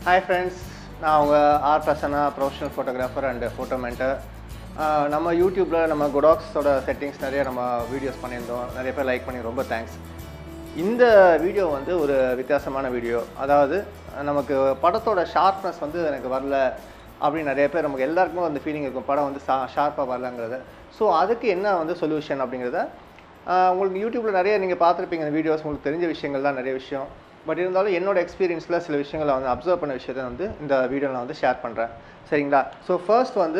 hi friends நான் உங்கள் R Prasanna professional photographer and photo mentor நம்ம யூடியூப்பில் நம்ம குடாக்ஸோட செட்டிங்ஸ் நிறைய நம்ம வீடியோஸ் பண்ணியிருந்தோம் நிறைய பேர் லைக் பண்ணி ரொம்ப தேங்க்ஸ் இந்த வீடியோ வந்து ஒரு வித்தியாசமான வீடியோ அதாவது நமக்கு படத்தோட ஷார்ப்னஸ் வந்து எனக்கு வரல அப்படின்னு நிறைய பேர் நமக்கு எல்லாருக்குமே அந்த ஃபீலிங் இருக்கும் படம் வந்து ஷா ஷார்ப்பாக வரலங்கிறத ஸோ அதுக்கு என்ன வந்து சொல்யூஷன் அப்படிங்கிறத ஆஹ் உங்களுக்கு யூடியூப்பில் நிறைய நீங்கள் பார்த்துருப்பீங்க இந்த வீடியோஸ் உங்களுக்கு தெரிஞ்ச விஷயங்கள் தான் நிறைய விஷயம் பட் இருந்தாலும் என்னோட எக்ஸ்பீரியன்ஸில் சில விஷயங்களை வந்து அப்சர்வ் பண்ண விஷயத்தை வந்து இந்த வீடியோவில் நான் வந்து ஷேர் பண்ணுறேன் சரிங்களா ஸோ ஃபர்ஸ்ட் வந்து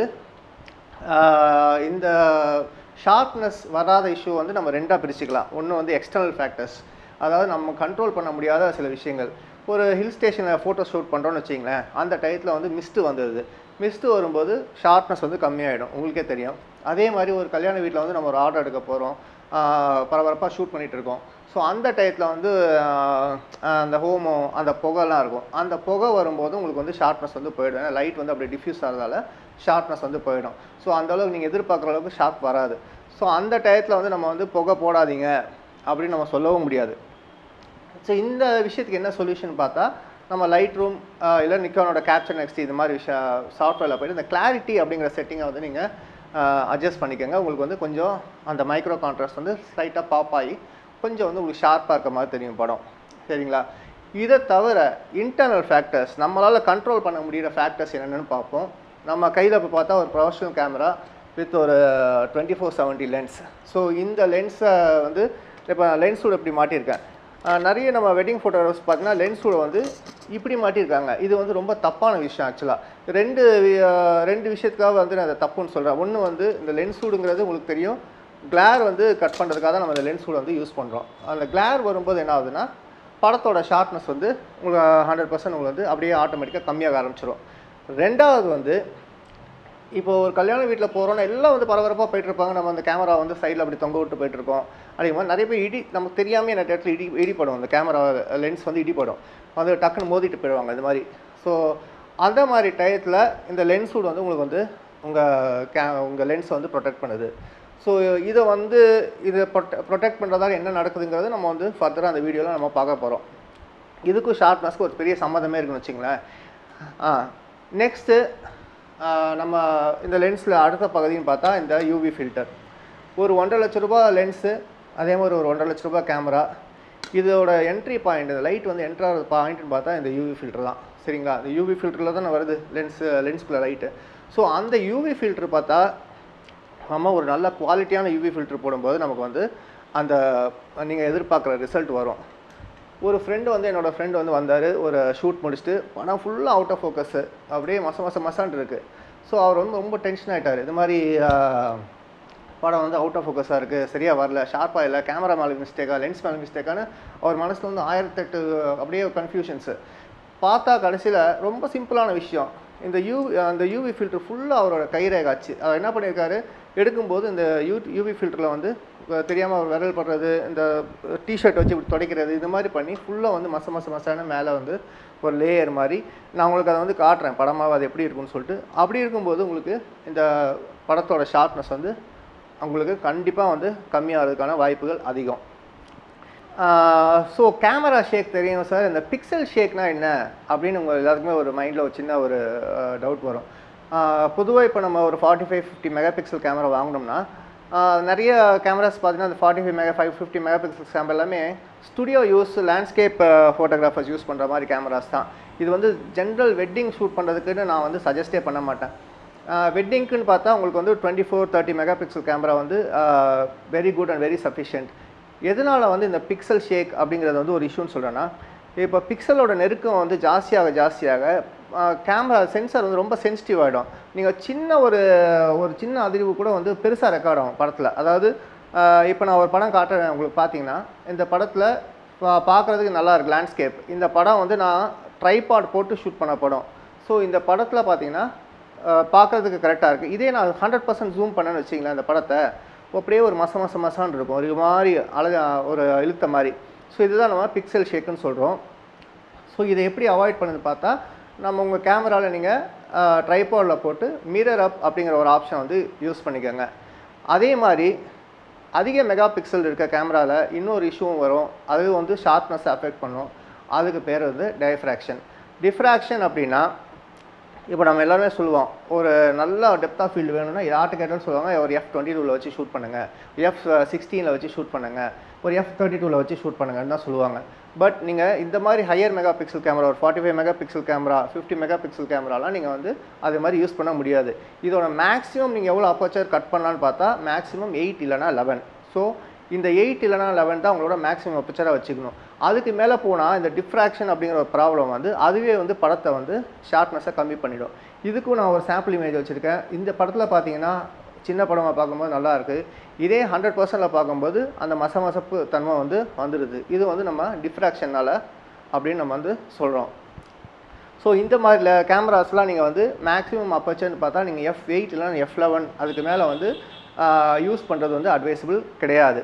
ஆஹ் இந்த ஷார்ப்னஸ் வராத இஷ்யூ வந்து நம்ம ரெண்டாக பிரிச்சுக்கலாம் ஒன்று வந்து எக்ஸ்டர்னல் ஃபேக்டர்ஸ் அதாவது நம்ம கண்ட்ரோல் பண்ண முடியாத சில விஷயங்கள் ஒரு ஹில் ஸ்டேஷனில் ஃபோட்டோ ஷூட் பண்ணுறோன்னு வச்சிங்களேன் அந்த டயத்தில் வந்து மிஸ்ட்டு வந்துடுது மிஸ்ட்டு வரும்போது ஷார்ப்னஸ் வந்து கம்மியாயிடும் உங்களுக்கே தெரியும் அதே மாதிரி ஒரு கல்யாண வீட்டில் வந்து நம்ம ஒரு ஆர்டர் எடுக்க போகிறோம் பரபரப்பாக ஷூட் பண்ணிகிட்டு இருக்கோம் ஸோ அந்த டயத்தில் வந்து ஆஹ் அந்த ஹோமம் அந்த புகைலாம் இருக்கும் அந்த புகை வரும்போது உங்களுக்கு வந்து ஷார்ப்னஸ் வந்து போயிடும் ஏன்னா லைட் வந்து அப்படி டிஃப்யூஸ் ஆகிறதால ஷார்ப்னஸ் வந்து போயிடும் ஸோ அந்த அளவுக்கு நீங்கள் எதிர்பார்க்குற அளவுக்கு ஷார்ப் வராது ஸோ அந்த டயத்தில் வந்து நம்ம வந்து புகை போடாதீங்க அப்படின்னு நம்ம சொல்லவும் முடியாது ஸோ இந்த விஷயத்துக்கு என்ன சொல்யூஷன் பார்த்தா நம்ம லைட் ரூம் இல்லை நிக்கானோட கேப்சர் நெக்ஸ்ட் இது மாதிரி விஷய சாஃப்ட்வேரில் போயிட்டு இந்த கிளாரிட்டி அப்படிங்கிற செட்டிங்கை வந்து நீங்கள் அட்ஜஸ்ட் பண்ணிக்கோங்க உங்களுக்கு வந்து கொஞ்சம் அந்த மைக்ரோ கான்ட்ராஸ்ட் வந்து ஸ்லைட்டாக பாப் ஆகி கொஞ்சம் வந்து உங்களுக்கு ஷார்ப்பாக இருக்க மாதிரி தெரியும் படம் சரிங்களா இதை தவிர இன்டர்னல் ஃபேக்டர்ஸ் நம்மளால் கண்ட்ரோல் பண்ண முடியிற ஃபேக்டர்ஸ் என்னென்னு பார்ப்போம் நம்ம கையில் இப்போ பார்த்தா ஒரு ப்ரொஃபஷனல் கேமரா வித் ஒரு twenty four seventy lens so இந்த லென்ஸை வந்து இப்போ லென்ஸோட இப்படி மாட்டியிருக்கேன் ஆஹ் நிறைய நம்ம வெட்டிங் ஃபோட்டோகிராஃப்ஸ் பார்த்தீங்கன்னா லென்ஸோட வந்து இப்படி மாட்டியிருக்காங்க இது வந்து ரொம்ப தப்பான விஷயம் ஆக்சுவலாக ரெண்டு வி- ஆஹ் ரெண்டு விஷயத்துக்காக வந்து நான் அதை தப்புன்னு சொல்கிறேன் ஒன்று வந்து இந்த லென்ஸூடுங்கிறது உங்களுக்கு தெரியும் கிளார் வந்து கட் பண்ணுறதுக்காக தான் நம்ம இந்த லென்ஸூட வந்து யூஸ் பண்ணுறோம் அந்த கிளார் வரும்போது என்ன ஆகுதுன்னா படத்தோட ஷார்ப்னஸ் வந்து உங்களுக்கு ஹண்ட்ரட் பர்சன்ட் உங்களுக்கு வந்து அப்படியே ஆட்டோமேட்டிக்காக கம்மியாக ஆரம்பிச்சிடும் ரெண்டாவது வந்து இப்போ ஒரு கல்யாண வீட்டில் போகிறோன்னா எல்லாம் வந்து பரபரப்பாக போயிட்டு இருப்பாங்க நம்ம அந்த கேமரா வந்து சைடில் அப்படி தொங்க விட்டு போயிட்டு இருக்கோம் அதே மாதிரி நிறைய பேர் இடி நமக்கு தெரியாமல் என்ன இடத்துல இடி இடிப்படும் அந்த கேமரா லென்ஸ் வந்து இடிப்படும் வந்து டக்குன்னு மோதிட்டு போயிடுவாங்க இது மாதிரி ஸோ அந்த மாதிரி டயத்தில் இந்த லென்ஸோட வந்து உங்களுக்கு வந்து உங்கள் கே உங்கள் லென்ஸை வந்து ப்ரொடெக்ட் பண்ணுது ஸோ இதை வந்து இதை ப்ரொடெ ப்ரொடெக்ட் பண்ணுறதால என்ன நடக்குதுங்கிறது நம்ம வந்து ஃபர்தராக அந்த வீடியோவில் நம்ம பார்க்க போகிறோம் இதுக்கும் ஷார்ப்னஸ்க்கு ஒரு பெரிய சம்மந்தமே இருக்குன்னு வச்சுங்களேன் ஆ நெக்ஸ்ட்டு நம்ம இந்த லென்ஸில் அடுத்த பகுதின்னு பார்த்தா இந்த யூவி ஃபில்டர் ஒரு ஒன்றரை லட்ச ரூபாய் லென்ஸு அதே மாதிரி ஒரு ஒன்றரை லட்ச ரூபாய் கேமரா இதோட என்ட்ரி பாயிண்ட் இந்த லைட் வந்து என்ட்ரு ஆகிற பாயிண்ட்னு பார்த்தா இந்த யூவி ஃபில்டர் தான் சரிங்களா இந்த யூவி ஃபில்டரில் தான் வருது லென்ஸு லென்ஸ்குள்ளே லைட்டு ஸோ அந்த யூவி ஃபில்டர் பார்த்தா நம்ம ஒரு நல்ல குவாலிட்டியான யூவி ஃபில்டர் போடும்போது நமக்கு வந்து அந்த நீங்கள் எதிர்பார்க்குற ரிசல்ட் வரும் ஒரு ஃப்ரெண்டு வந்து என்னோட ஃப்ரெண்டு வந்து வந்தார் ஒரு ஷூட் முடிச்சுட்டு படம் ஃபுல்லாக அவுட் ஆஃப் ஃபோக்கஸு அப்படியே மச மச மசான் இருக்கு ஸோ அவர் வந்து ரொம்ப டென்ஷன் ஆகிட்டார் இது மாதிரி ஆஹ், படம் வந்து அவுட் ஆஃப் ஃபோக்கஸாக இருக்குது சரியாக வரல ஷார்ப்பாக இல்லை கேமரா மேலே மிஸ்டேக்கா லென்ஸ் மேலே மிஸ்டேக்கான்னு அவர் மனசில் வந்து ஆயிரத்தெட்டு அப்படியே கன்ஃபியூஷன்ஸு பார்த்தா கடைசியில் ரொம்ப சிம்பிளான விஷயம் இந்த யூ அந்த யூவி ஃபில்டர் ஃபுல்லாக அவரோட கைரேகாச்சு அவர் என்ன பண்ணியிருக்காரு எடுக்கும்போது இந்த யூ யூவி ஃபில்டரில் வந்து தெரியாமல் அவர் விரல் படுறது இந்த டிஷர்ட் வச்சு இப்படி துடைக்கிறது இது மாதிரி பண்ணி ஃபுல்லாக வந்து மச மச மசான மேலே வந்து ஒரு லேயர் மாதிரி நான் உங்களுக்கு அதை வந்து காட்டுறேன் படமாக அது எப்படி இருக்கும்னு சொல்லிட்டு அப்படி இருக்கும்போது உங்களுக்கு இந்த படத்தோட ஷார்ப்னஸ் வந்து உங்களுக்கு கண்டிப்பாக வந்து கம்மியாகிறதுக்கான வாய்ப்புகள் அதிகம் ஸோ கேமரா ஷேக் தெரியும் சார் இந்த பிக்சல் ஷேக்னா என்ன அப்படின்னு உங்கள் எல்லாருக்குமே ஒரு மைண்டில் ஒரு சின்ன ஒரு டவுட் வரும் பொதுவாக இப்போ நம்ம ஒரு forty five fifty mega megapixel camera வாங்கினோம்னா ஆஹ் நிறைய கேமராஸ் பார்த்தீங்கன்னா அந்த forty five mega five fifty mega megapixel camera எல்லாமே studio use landscape photographers use பண்ணுற மாதிரி கேமராஸ் தான் இது வந்து ஜென்ரல் வெட்டிங் ஷூட் பண்ணுறதுக்குன்னு நான் வந்து சஜஸ்டே பண்ண மாட்டேன் வெட்டிங்க்குன்னு பார்த்தா உங்களுக்கு வந்து twenty four thirty megapixel camera வந்து very good and very sufficient எதனால் வந்து இந்த பிக்சல் ஷேக் அப்படிங்கிறது வந்து ஒரு இஷ்யூன்னு சொல்கிறேன்னா இப்போ பிக்சலோட நெருக்கம் வந்து ஜாஸ்தியாக ஜாஸ்தியாக கேமரா சென்சார் வந்து ரொம்ப சென்சிட்டிவ் ஆகிடும் நீங்கள் சின்ன ஒரு ஒரு சின்ன அதிர்வு கூட வந்து பெருசாக ரெக்கார்ட் ஆகும் படத்தில் அதாவது இப்போ நான் ஒரு படம் காட்டுறேன் உங்களுக்கு பார்த்தீங்கன்னா இந்த படத்தில் பார்க்குறதுக்கு நல்லா இருக்கு லேண்ட்ஸ்கேப் இந்த படம் வந்து நான் ட்ரைபாட் போட்டு ஷூட் பண்ண படம் ஸோ இந்த படத்தில் பார்த்தீங்கன்னா பார்க்குறதுக்கு கரெக்டாக இருக்குது இதே நான் ஹண்ட்ரட் பர்சன்ட் ஜூம் பண்ணேன்னு வச்சிங்களேன் இந்த படத்தை அப்படியே ஒரு மச மச மசான்னு இருக்கும் ஒரு மாதிரி அழகா ஒரு இழுத்த மாதிரி ஸோ இதுதான் நம்ம பிக்சல் ஷேக்குன்னு சொல்கிறோம் ஸோ இதை எப்படி அவாய்ட் பண்ணுது பார்த்தா நம்ம உங்கள் கேமராவில் நீங்கள் ட்ரைபாடில் போட்டு மிரர் அப் அப்படிங்கிற ஒரு ஆப்ஷன் வந்து யூஸ் பண்ணிக்கோங்க அதே மாதிரி அதிக மெகா பிக்சல் இருக்க கேமராவில் இன்னொரு இஷ்யூவும் வரும் அது வந்து ஷார்ப்னஸ் அஃபெக்ட் பண்ணும் அதுக்கு பேர் வந்து டைஃப்ராக்ஷன் டிஃப்ராக்ஷன் அப்படின்னா இப்போ நம்ம எல்லாருமே சொல்லுவோம் ஒரு நல்ல டெப்த் ஆஃப் ஃபீல்டு வேணும்னா யார்கிட்ட கேட்டாலும் சொல்லுவாங்க ஒரு எஃப் டுவெண்ட்டி டூவில் வச்சு ஷூட் பண்ணுங்க எஃப் சிக்ஸ்டீனில் வச்சு ஷூட் பண்ணுங்க ஒரு எஃப் தேர்ட்டி டூவில் வச்சு ஷூட் பண்ணுங்கன்னு தான் சொல்லுவாங்க பட் நீங்கள் இந்த மாதிரி ஹையர் மெகா பிக்சல் கேமரா ஒரு forty five mega megapixel camera fifty mega megapixel கேமராலாம் நீங்கள் வந்து அது மாதிரி யூஸ் பண்ண முடியாது இதோட மேக்ஸிமம் நீங்கள் எவ்வளோ அப்போச்சர் கட் பண்ணலான்னு பார்த்தா மேக்ஸிமம் எயிட் இல்லைனா லெவன் ஸோ இந்த எயிட் இல்லைனா லெவன் தான் உங்களோட மேக்ஸிமம் அப்பச்சராக வச்சுக்கணும் அதுக்கு மேலே போனால் இந்த டிஃப்ராக்ஷன் அப்படிங்கிற ஒரு ப்ராப்ளம் வந்து அதுவே வந்து படத்தை வந்து ஷார்ப்னஸை கம்மி பண்ணிடும் இதுக்கும் நான் ஒரு சாம்பிள் இமேஜ் வச்சுருக்கேன் இந்த படத்தில் பார்த்தீங்கன்னா சின்ன படமாக பார்க்கும்போது நல்லா இருக்கு இதே ஹண்ட்ரட் பர்சன்டில் பார்க்கும்போது அந்த மசமசப்பு தன்மை வந்து வந்துடுது இது வந்து நம்ம டிஃப்ராக்ஷனால் அப்படின்னு நம்ம வந்து சொல்கிறோம் ஸோ இந்த மாதிரி கேமராஸ்லாம் நீங்கள் வந்து மேக்ஸிமம் அப்பச்சர்னு பார்த்தா நீங்கள் எஃப் எயிட் இல்லைனா எஃப் லெவன் அதுக்கு மேலே வந்து யூஸ் பண்ணுறது வந்து அட்வைசபிள் கிடையாது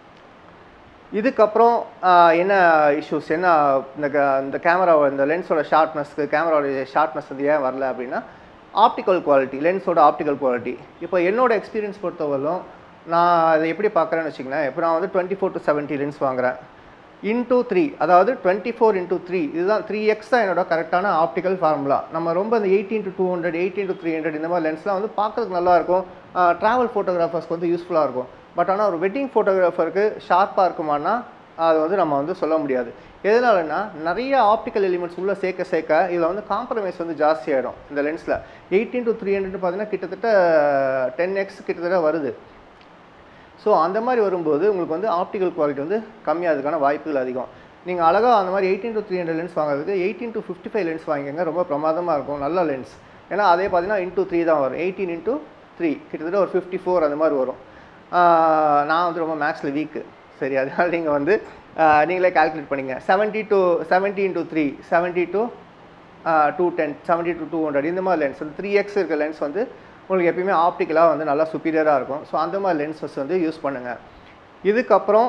இதுக்கப்புறம் ஆஹ், என்ன இஷ்யூஸ் என்ன இந்த க- இந்த கேமரா இந்த லென்ஸோட ஷார்ப்னஸ்க்கு கேமராவோட ஷார்ப்னஸ் வந்து ஏன் வரல அப்படின்னா ஆப்டிக்கல் குவாலிட்டி லென்ஸோட ஆப்டிக்கல் குவாலிட்டி இப்போ என்னோட எக்ஸ்பீரியன்ஸ் பொறுத்தவரையிலும் நான் அதை எப்படி பார்க்குறேன்னு வச்சுக்கங்களேன் இப்போ நான் வந்து twenty four to seventy lens வாங்குறேன் இன்டூ த்ரீ அதாவது டுவெண்ட்டி ஃபோர் இன்டூ த்ரீ இதுதான் த்ரீ எக்ஸ் தான் என்னோட கரெக்டான ஆப்டிக்கல் ஃபார்முலா நம்ம ரொம்ப இந்த eighteen to two hundred eighteen to three hundred இந்த மாதிரி லென்ஸ்லாம் வந்து பார்க்கறதுக்கு நல்லா இருக்கும் ட்ராவல் ஃபோட்டோகிராஃபர்ஸ்க்கு வந்து யூஸ்ஃபுல்லாக இருக்கும் பட் ஆனால் ஒரு வெட்டிங் ஃபோட்டோகிராஃபருக்கு ஷார்ப்பாக இருக்குமானா அது வந்து நம்ம வந்து சொல்ல முடியாது எதனாலன்னா நிறைய ஆப்டிக்கல் எலிமெண்ட்ஸ் உள்ளே சேர்க்க சேர்க்க இதில் வந்து காம்ப்ரமைஸ் வந்து ஜாஸ்தியாகிடும் இந்த லென்ஸில் எயிட்டீன் டு த்ரீ ஹண்ட்ரட் பார்த்தீங்கன்னா கிட்டத்தட்ட டென் எக்ஸ் கிட்டத்தட்ட வருது ஸோ அந்த மாதிரி வரும்போது உங்களுக்கு வந்து ஆப்டிக்கல் குவாலிட்டி வந்து கம்மியாகிறதுக்கான வாய்ப்புகள் அதிகம் நீங்கள் அழகாக அந்த மாதிரி eighteen to three hundred lens வாங்குறதுக்கு eighteen to fifty five lens வாங்கிக்கோங்க ரொம்ப பிரமாதமாக இருக்கும் நல்ல லென்ஸ் ஏன்னா அதே பார்த்தீங்கன்னா இன்டூ த்ரீ தான் வரும் எயிட்டீன் இன்டூ த்ரீ கிட்டத்தட்ட ஒரு ஃபிஃப்டி ஃபோர் அந்த மாதிரி வரும் ஆஹ் நான் வந்து ரொம்ப மேக்ஸில் வீக்கு சரி அதனால் நீங்கள் வந்து ஆஹ் நீங்களே கால்குலேட் பண்ணிங்க seventy to seventy into three seventy to two ten seventy to two hundred இந்த மாதிரி லென்ஸ் வந்து த்ரீ எக்ஸ் இருக்க லென்ஸ் வந்து உங்களுக்கு எப்பயுமே ஆப்டிக்கலாக வந்து நல்லா சுப்பீரியராக இருக்கும் ஸோ அந்த மாதிரி லென்சஸ் வந்து யூஸ் பண்ணுங்கள் இதுக்கப்புறம்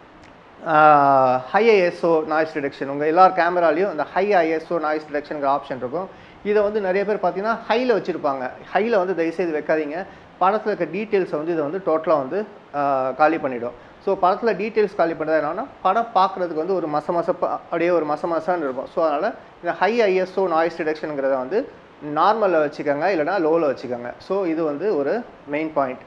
ஹை ஐஎஸ்ஓ நாய்ஸ் ரிடக்ஷன் உங்கள் எல்லார் கேமராலையும் இந்த ஹை ஐஎஸ்ஓ நாய்ஸ் ரிடக்ஷனுங்கிற ஆப்ஷன் இருக்கும் இதை வந்து நிறைய பேர் பார்த்தீங்கன்னா ஹையில் வச்சுருப்பாங்க ஹையில் வந்து தயவுசெய்து வைக்காதீங்க படத்தில் இருக்க டீட்டெயில்ஸை வந்து இதை வந்து டோட்டலாக வந்து ஆஹ், காலி பண்ணிடும் ஸோ படத்தில் டீட்டெயில்ஸ் காலி பண்ணுறது என்னன்னா படம் பார்க்குறதுக்கு வந்து ஒரு மச மசப்பா அப்படியே ஒரு மச மசான்னு இருக்கும் ஸோ அதனால் இந்த ஹை ஐஎஸ்ஓ நாய்ஸ் ரிடக்ஷனுங்கிறத வந்து நார்மலில் வச்சுக்கோங்க இல்லைனா லோவில் வச்சுக்கோங்க ஸோ இது வந்து ஒரு main point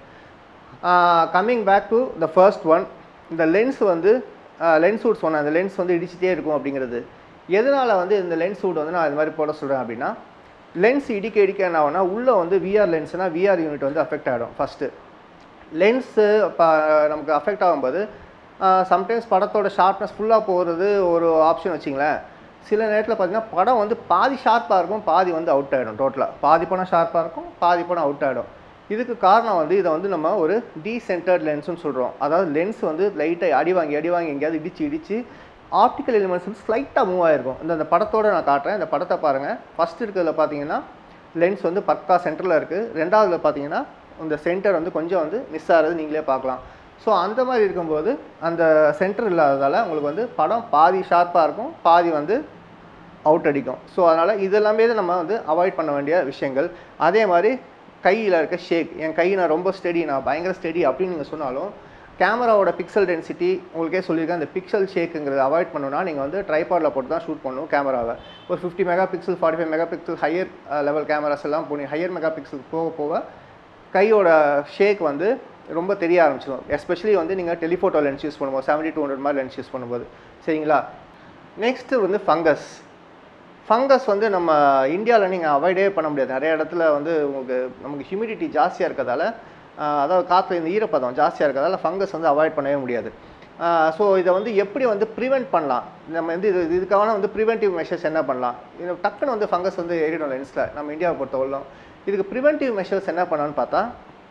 coming back to the first one இந்த லென்ஸ் வந்து லென்ஸ் சூட் சொன்னேன் அந்த லென்ஸ் வந்து இடிச்சிட்டே இருக்கும் அப்படிங்கிறது எதனால் வந்து இந்த லென்ஸ் சூட் வந்து நான் இது மாதிரி போட சொல்கிறேன் அப்படின்னா லென்ஸ் இடிக்க இடிக்க என்ன ஆகும்னா உள்ளே வந்து விஆர் லென்ஸ்னால் விஆர் யூனிட் வந்து அஃபெக்ட் ஆகிடும் ஃபஸ்ட்டு லென்ஸு இப்போ நமக்கு அஃபெக்ட் ஆகும்போது சம்டைம்ஸ் படத்தோட ஷார்ப்னஸ் ஃபுல்லாக போகிறது ஒரு ஆப்ஷன் வச்சிங்களேன் சில நேரத்தில் பார்த்தீங்கன்னா படம் வந்து பாதி ஷார்ப்பாக இருக்கும் பாதி வந்து அவுட் ஆகிடும் டோட்டலாக பாதி படம் ஷார்ப்பாக இருக்கும் பாதி படம் அவுட் ஆகிடும் இதுக்கு காரணம் வந்து இதை வந்து நம்ம ஒரு டீசென்டர்ட் லென்ஸ்னு சொல்கிறோம் அதாவது லென்ஸ் வந்து லைட்டாக அடி வாங்கி அடி வாங்கி எங்கேயாவது இடிச்சு இடிச்சு ஆப்டிக்கல் எலிமெண்ட்ஸ் வந்து ஸ்லைட்டாக மூவ் ஆயிருக்கும் இந்த அந்த படத்தோட நான் காட்டுறேன் இந்த படத்தை பாருங்கள் ஃபஸ்ட் இருக்கிறதுல பார்த்தீங்கன்னா லென்ஸ் வந்து பக்கா சென்டரில் இருக்குது ரெண்டாவதுல பார்த்தீங்கன்னா இந்த சென்டர் வந்து கொஞ்சம் வந்து மிஸ் ஆகிறது நீங்களே பார்க்கலாம் ஸோ அந்த மாதிரி இருக்கும்போது அந்த சென்டர் இல்லாததால் உங்களுக்கு வந்து படம் பாதி ஷார்ப்பாக இருக்கும் பாதி வந்து அவுட் அடிக்கும் ஸோ அதனால் இதெல்லாமே தான் நம்ம வந்து அவாய்ட் பண்ண வேண்டிய விஷயங்கள் அதே மாதிரி கையில் இருக்க ஷேக் என் கை நான் ரொம்ப ஸ்டெடி நான் பயங்கர ஸ்டெடி அப்படின்னு நீங்கள் சொன்னாலும் கேமராவோட பிக்சல் டென்சிட்டி உங்களுக்கே சொல்லியிருக்கேன் அந்த பிக்சல் ஷேக்குங்கிறத அவாய்ட் பண்ணணும்னா நீங்கள் வந்து ட்ரைபாடில் போட்டு தான் ஷூட் பண்ணணும் கேமராவை ஒரு fifty mega pixel forty five mega pixel higher level cameras எல்லாம் போனி ஹையர் மெகா பிக்சல் போக போக கையோட ஷேக் வந்து ரொம்ப தெரிய ஆரம்பிச்சிடும் எஸ்பெஷலி வந்து நீங்கள் டெலிஃபோட்டோ லென்ஸ் யூஸ் பண்ணும்போது செவன்ட்டி டூ ஹண்ட்ரட் மாதிரி லென்ஸ் யூஸ் பண்ணும்போது சரிங்களா நெக்ஸ்ட்டு வந்து ஃபங்கஸ் ஃபங்கஸ் வந்து நம்ம இந்தியாவில் நீங்கள் அவாய்டே பண்ண முடியாது நிறைய இடத்துல வந்து உங்களுக்கு நமக்கு ஹியூமிடிட்டி ஜாஸ்தியாக இருக்கிறதால ஆஹ், அதாவது காற்றுல இந்த ஈரப்பதம் ஜாஸ்தியாக இருக்கிறதால ஃபங்கஸ் வந்து அவாய்ட் பண்ணவே முடியாது ஸோ இதை வந்து எப்படி வந்து ப்ரிவெண்ட் பண்ணலாம் நம்ம வந்து இது இதுக்கான வந்து ப்ரிவென்டிவ் மெஷர்ஸ் என்ன பண்ணலாம் இது டக்குன்னு வந்து ஃபங்கஸ் வந்து ஏறிடும் லென்ஸில் நம்ம இந்தியாவை பொறுத்தவரையிலும் இதுக்கு ப்ரிவென்டிவ் மெஷர்ஸ் என்ன பண்ணலான்னு பார்த்தா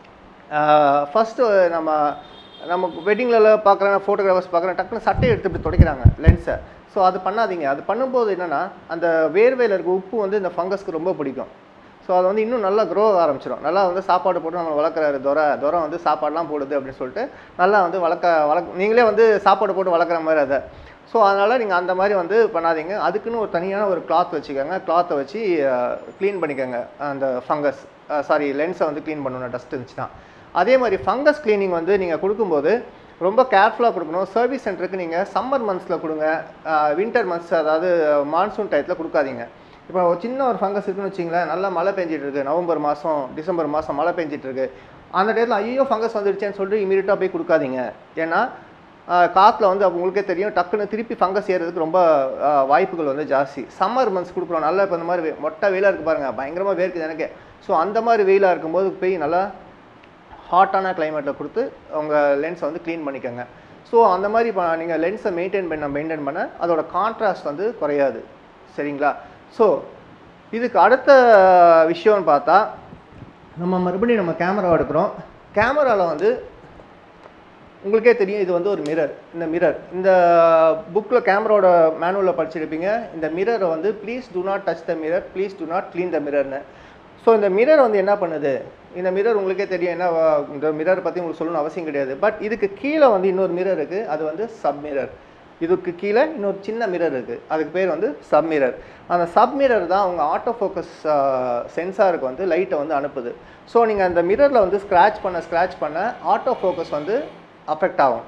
ஃபஸ்ட்டு நம்ம நம்ம வெட்டிங்கில் பார்க்குற ஃபோட்டோகிராஃபர்ஸ் பார்க்குற டக்குன்னு சட்டையை எடுத்து இப்படி துடைக்கிறாங்க லென்ஸை ஸோ அது பண்ணாதீங்க அது பண்ணும்போது என்னென்னா அந்த வேர்வையில் இருக்க உப்பு வந்து இந்த ஃபங்கஸ்க்கு ரொம்ப பிடிக்கும் ஸோ அது வந்து இன்னும் நல்லா க்ரோ ஆரம்பிச்சிடும் நல்லா வந்து சாப்பாடு போட்டு நம்ம வளர்க்குறாரு துரை துரை வந்து சாப்பாடுலாம் போடுது அப்படின்னு சொல்லிட்டு நல்லா வந்து வளர்க்க வளர்க்க நீங்களே வந்து சாப்பாடு போட்டு வளர்க்குற மாதிரி அதை ஸோ அதனால் நீங்கள் அந்த மாதிரி வந்து பண்ணாதீங்க அதுக்குன்னு ஒரு தனியான ஒரு கிளாத் வச்சுக்கோங்க கிளாத்தை வச்சு க்ளீன் பண்ணிக்கோங்க அந்த ஃபங்கஸ் சாரி லென்ஸை வந்து க்ளீன் பண்ணணும் டஸ்ட் இருந்துச்சுன்னா அதே மாதிரி ஃபங்கஸ் க்ளீனிங் வந்து நீங்கள் கொடுக்கும்போது ரொம்ப கேர்ஃபுல்லாக கொடுக்கணும் சர்வீஸ் சென்டருக்கு நீங்கள் சம்மர் மந்த்ஸில் கொடுங்க வின்டர் மந்த்ஸ் அதாவது மான்சூன் டயத்தில் கொடுக்காதீங்க இப்போ ஒரு சின்ன ஒரு ஃபங்கஸ் இருக்குன்னு வச்சிங்களேன் நல்லா மழை பெஞ்சிட்டு இருக்கு நவம்பர் மாதம் டிசம்பர் மாதம் மழை பெஞ்சிட்டு இருக்கு அந்த டயத்தில் ஐயோ ஃபங்கஸ் வந்துடுச்சேன்னு சொல்லிட்டு இமீடியட்டாக போய் கொடுக்காதீங்க ஏன்னா காற்றுல வந்து அப்போ உங்களுக்கே தெரியும் டக்குன்னு திருப்பி ஃபங்கஸ் ஏறதுக்கு ரொம்ப ஆஹ், வாய்ப்புகள் வந்து ஜாஸ்தி சம்மர் மந்த்ஸ் கொடுக்குறோம் நல்லா இப்போ இந்த மாதிரி வெ- மொட்டை வெயிலாக இருக்கு பாருங்க பயங்கரமாக வேர்க்குது எனக்கு ஸோ அந்த மாதிரி வெயிலாக இருக்கும்போது போய் நல்லா ஹாட்டான கிளைமேட்டில் கொடுத்து உங்கள் லென்ஸை வந்து க்ளீன் பண்ணிக்கோங்க ஸோ அந்த மாதிரி நீங்கள் லென்ஸை மெயின்டைன் பண்ண மெயின்டைன் பண்ண அதோட கான்ட்ராஸ்ட் வந்து குறையாது சரிங்களா ஸோ இதுக்கு அடுத்த விஷயம்னு பார்த்தா நம்ம மறுபடியும் நம்ம கேமரா எடுக்கிறோம் கேமராவில் வந்து உங்களுக்கே தெரியும் இது வந்து ஒரு மிரர் இந்த மிரர் இந்த புக்கில் கேமராவோட மேனுவலில் படிச்சிருப்பீங்க இந்த மிரரை வந்து please do not touch the mirror please do not clean the மிரர்னு ஸோ இந்த மிரர் வந்து என்ன பண்ணுது இந்த மிரர் உங்களுக்கே தெரியும் என்ன வ- இந்த மிரர் பற்றி உங்களுக்கு சொல்லணும்னு அவசியம் கிடையாது பட் இதுக்கு கீழே வந்து இன்னொரு மிரர் இருக்குது அது வந்து சப் மிரர் இதுக்கு கீழே இன்னொரு சின்ன மிரர் இருக்குது அதுக்கு பேர் வந்து சப் மிரர் அந்த சப் மிரர் தான் உங்க ஆட்டோ ஃபோக்கஸ் சென்சாருக்கு வந்து லைட்டை வந்து அனுப்புது ஸோ நீங்கள் அந்த மிரரில் வந்து ஸ்க்ராட்ச் பண்ண ஸ்க்ராட்ச் பண்ண ஆட்டோ ஃபோக்கஸ் வந்து அஃபெக்ட் ஆகும்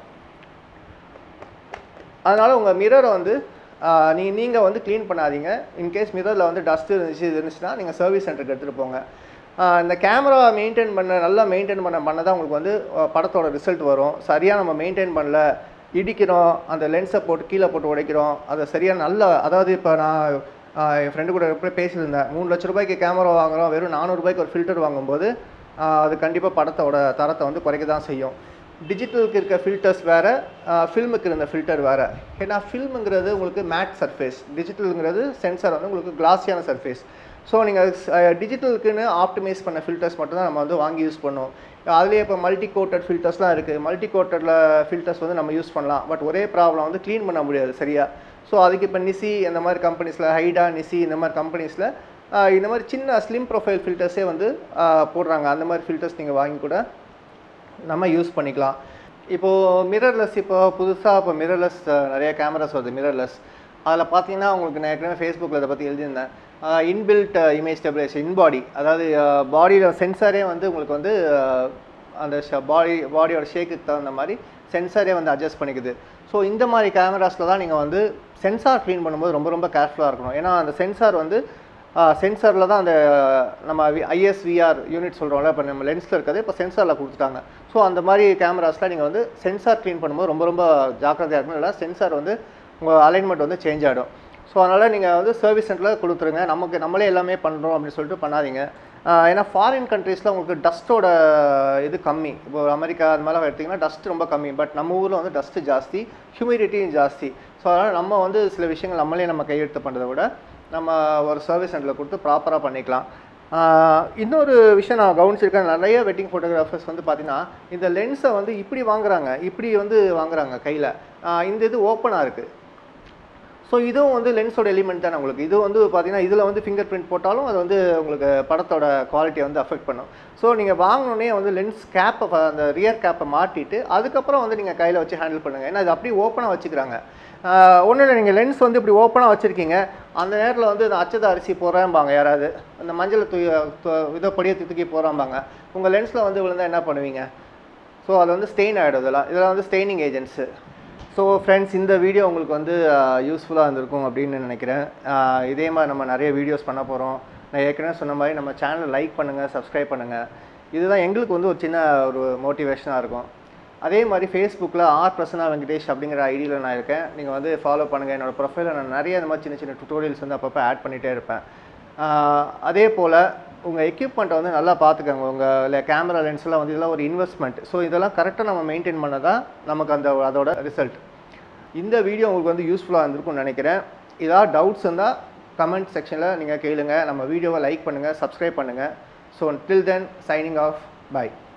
அதனால் உங்கள் மிரரை வந்து நீ நீங்கள் வந்து க்ளீன் பண்ணாதீங்க இன்கேஸ் மிரரில் வந்து டஸ்ட் இருந்துச்சு இது இருந்துச்சுன்னா நீங்கள் சர்வீஸ் சென்டருக்கு எடுத்துகிட்டு போங்க ஆஹ் இந்த கேமரா மெயின்டைன் பண்ண நல்லா மெயின்டைன் பண்ண பண்ண தான் உங்களுக்கு வந்து ஆஹ் படத்தோட ரிசல்ட் வரும் சரியாக நம்ம மெயின்டைன் பண்ணல இடிக்கிறோம் அந்த லென்ஸை போட்டு கீழே போட்டு உடைக்கிறோம் அதை சரியாக நல்ல அதாவது இப்போ நான் ஆஹ் என் ஃப்ரெண்டு கூட எப்படி பேசியிருந்தேன் மூணு லட்ச ரூபாய்க்கு கேமரா வாங்குறோம் வெறும் நானூறுபாய்க்கு ஒரு ஃபில்டர் வாங்கும்போது ஆஹ் அது கண்டிப்பாக படத்தோட தரத்தை வந்து குறைக்க தான் செய்யும் டிஜிட்டலுக்கு இருக்க ஃபில்டர்ஸ் வேறு ஃபில்முக்கு இருந்த ஃபில்டர் வேறு ஏன்னா ஃபில்முங்கிறது உங்களுக்கு மேட் சர்ஃபேஸ் டிஜிட்டலுங்கிறது சென்சார் வந்து உங்களுக்கு கிளாஸியான சர்ஃபேஸ் ஸோ நீங்கள் டிஜிட்டலுக்குன்னு ஆப்டிமைஸ் பண்ண ஃபில்டர்ஸ் மட்டும் தான் நம்ம வந்து வாங்கி யூஸ் பண்ணுவோம் அதுலேயே இப்போ மல்டி கோட்டட் ஃபில்டர்ஸ்லாம் இருக்குது மல்டி கோட்டடில் ஃபில்டர்ஸ் வந்து நம்ம யூஸ் பண்ணலாம் பட் ஒரே ப்ராப்ளம் வந்து க்ளீன் பண்ண முடியாது சரியா ஸோ அதுக்கு இப்போ நிசி இந்த மாதிரி கம்பெனிஸில் ஹைடா நிசி இந்த மாதிரி கம்பெனிஸில் இந்த மாதிரி சின்ன ஸ்லிம் ப்ரொஃபைல் ஃபில்டர்ஸே வந்து ஆஹ் போடுறாங்க அந்த மாதிரி ஃபில்டர்ஸ் நீங்கள் வாங்கி கூட நம்ம யூஸ் பண்ணிக்கலாம் இப்போது மிரர்லெஸ் இப்போ புதுசாக இப்போ மிரர்லெஸ் நிறைய கேமராஸ் வருது மிரர்லெஸ் அதில் பார்த்தீங்கன்னா உங்களுக்கு நான் ஏற்கனவே ஃபேஸ்புக்கில் இதை பற்றி எழுதியிருந்தேன் இன்பில்ட் இமேஜ் ஸ்டெபிலைசேஷன் இன்பாடி அதாவது பாடியில் சென்சாரே வந்து உங்களுக்கு வந்து அஹ், அந்த பாடி பாடியோட ஷேக்குக்கு தகுந்த மாதிரி சென்சாரே வந்து அட்ஜஸ்ட் பண்ணிக்குது ஸோ இந்த மாதிரி கேமராஸில் தான் நீங்கள் வந்து சென்சார் க்ளீன் பண்ணும்போது ரொம்ப ரொம்ப கேர்ஃபுல்லாக இருக்கணும் ஏன்னா அந்த சென்சார் வந்து சென்சாரில் தான் அந்த நம்ம ஐஎஸ்விஆர் யூனிட் சொல்கிறோம்ல இப்போ நம்ம லென்ஸில் இருக்கிறது இப்போ சென்சாரில் கொடுத்துட்டாங்க ஸோ அந்த மாதிரி கேமராஸில் நீங்கள் வந்து சென்சார் க்ளீன் பண்ணும்போது ரொம்ப ரொம்ப ஜாக்கிரதையாக இருக்கணும் இல்லை சென்சார் வந்து உங்கள் அலைன்மெண்ட் வந்து சேஞ்ச் ஆகிடும் ஸோ அதனால் நீங்கள் வந்து சர்வீஸ் சென்டரில் கொடுத்துருங்க நமக்கு நம்மளே எல்லாமே பண்ணுறோம் அப்படின்னு சொல்லிட்டு பண்ணாதீங்க ஆஹ் ஏன்னா ஃபாரின் கண்ட்ரீஸில் உங்களுக்கு டஸ்ட்டோட இது கம்மி இப்போ அமெரிக்கா அந்த மாதிரிலாம் எடுத்திங்கன்னா டஸ்ட் ரொம்ப கம்மி பட் நம்ம ஊரில் வந்து டஸ்ட்டு ஜாஸ்தி ஹியூமிடிட்டியும் ஜாஸ்தி ஸோ அதனால் நம்ம வந்து சில விஷயங்கள் நம்மளே நம்ம கையெழுத்து பண்ணுறதை விட நம்ம ஒரு சர்வீஸ் சென்டரில் கொடுத்து ப்ராப்பராக பண்ணிக்கலாம் ஆஹ் இன்னொரு விஷயம் நான் கவனிச்சிருக்கேன் நிறைய வெட்டிங் ஃபோட்டோகிராஃபர்ஸ் வந்து பார்த்தீங்கன்னா இந்த லென்ஸை வந்து இப்படி வாங்குறாங்க இப்படி வந்து வாங்குறாங்க கையில் இந்த இது ஓப்பனாக இருக்குது ஸோ இதுவும் வந்து லென்ஸோட எலிமெண்ட் தானே உங்களுக்கு இது வந்து பார்த்தீங்கன்னா இதில் வந்து ஃபிங்கர் பிரிண்ட் போட்டாலும் அது வந்து உங்களுக்கு படத்தோட குவாலிட்டியை வந்து அஃபெக்ட் பண்ணும் ஸோ நீங்கள் வாங்கினோடனே வந்து லென்ஸ் கேப்பை அந்த ரியர் கேப்பை மாட்டிட்டு அதுக்கப்புறம் வந்து நீங்கள் கையில் வச்சு ஹேண்டில் பண்ணுங்கள் ஏன்னா இது அப்படியே ஓப்பனாக வச்சுக்கிறாங்க ஒன்றும் இல்லை நீங்கள் லென்ஸ் வந்து இப்படி ஓப்பனாக வச்சுருக்கீங்க அந்த நேரத்தில் வந்து இந்த அச்சத அரிசி போகிறாம்பாங்க யாராவது அந்த மஞ்சள் தூ து- இதை பொடியை தூக்கி போகிறாம்பாங்க உங்கள் லென்ஸில் வந்து விழுந்தா என்ன பண்ணுவீங்க ஸோ அது வந்து ஸ்டெயின் ஆகிடும் இதெல்லாம் இதெல்லாம் வந்து ஸ்டெயினிங் ஏஜென்ட்ஸு ஸோ ஃப்ரெண்ட்ஸ் இந்த வீடியோ உங்களுக்கு வந்து யூஸ்ஃபுல்லாக இருந்திருக்கும் அப்படின்னு நினைக்கிறேன் ஆஹ் இதே மாதிரி நம்ம நிறைய வீடியோஸ் பண்ண போகிறோம் நான் ஏற்கனவே சொன்ன மாதிரி நம்ம சேனலை லைக் பண்ணுங்கள் சப்ஸ்கிரைப் பண்ணுங்கள் இதுதான் எங்களுக்கு வந்து ஒரு சின்ன ஒரு மோட்டிவேஷனாக இருக்கும் அதே மாதிரி ஃபேஸ்புக்கில் ஆர் பிரசன்னா வெங்கடேஷ் அப்படிங்கிற ஐடியில் நான் இருக்கேன் நீங்கள் வந்து ஃபாலோ பண்ணுங்கள் என்னோட ப்ரொஃபைலில் நான் நிறைய இந்த மாதிரி சின்ன சின்ன டுட்டோரியல்ஸ் வந்து அப்பப்போ ஆட் பண்ணிகிட்டே இருப்பேன் ஆஹ் அதே போல் உங்கள் எக்யூப்மெண்ட்டை வந்து நல்லா பார்த்துக்கோங்க உங்கள் கேமரா லென்ஸ்லாம் வந்து இதெல்லாம் ஒரு இன்வெஸ்ட்மெண்ட் ஸோ இதெல்லாம் கரெக்டாக நம்ம மெயின்டைன் பண்ண தான் நமக்கு அந்த அதோட ரிசல்ட் இந்த வீடியோ உங்களுக்கு வந்து யூஸ்ஃபுல்லாக இருந்திருக்கும்னு நினைக்கிறேன் ஏதாவது டவுட்ஸ் இருந்தால் கமெண்ட் செக்ஷனில் நீங்கள் கேளுங்க நம்ம வீடியோவை லைக் பண்ணுங்கள் சப்ஸ்கிரைப் பண்ணுங்கள் so till then signing off by